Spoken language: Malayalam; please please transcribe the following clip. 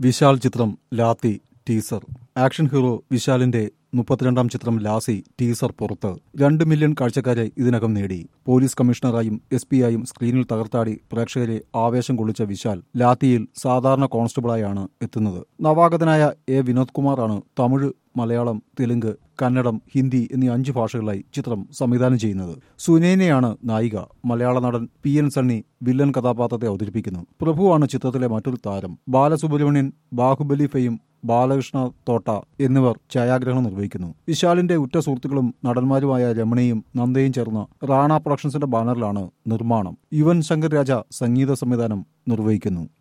വിശാൽ ചിത്രം ലാത്തി ടീസർ ആക്ഷൻ ഹീറോ വിശാലിന്റെ മുപ്പത്തിരണ്ടാം ചിത്രം ലാസി ടീസർ പുറത്ത് രണ്ട് മില്യൺ കാഴ്ചക്കാരെ ഇതിനകം നേടി പോലീസ് കമ്മീഷണറായും എസ് പിയായും സ്ക്രീനിൽ തകർത്താടി പ്രേക്ഷകരെ ആവേശം കൊള്ളിച്ച വിശാൽ ലാത്തിയിൽ സാധാരണ കോൺസ്റ്റബിളായാണ് എത്തുന്നത് നവാഗതനായ എ വിനോദ് കുമാറാണ് തമിഴ് മലയാളം തെലുങ്ക് കന്നഡം ഹിന്ദി എന്നീ അഞ്ച് ഭാഷകളായി ചിത്രം സംവിധാനം ചെയ്യുന്നത് സുനേനയാണ് നായിക മലയാള നടൻ പി എൻ സണ്ണി വില്ലൻ കഥാപാത്രത്തെ അവതരിപ്പിക്കുന്നു പ്രഭുവാണ് ചിത്രത്തിലെ മറ്റൊരു താരം ബാലസുബ്രഹ്മണ്യൻ ബാഹുബലി ഫെയും ബാലകൃഷ്ണ തോട്ട എന്നിവർ ഛായാഗ്രഹണം നിർവഹിക്കുന്നു വിശാലിന്റെ ഉറ്റ സുഹൃത്തുക്കളും നടന്മാരുമായ രമണിയും നന്ദയും ചേർന്ന് റാണ പ്രൊഡക്ഷൻസിന്റെ ബാനറിലാണ് നിർമ്മാണം യുവൻ ശങ്കർ രാജ സംഗീത സംവിധാനം നിർവഹിക്കുന്നു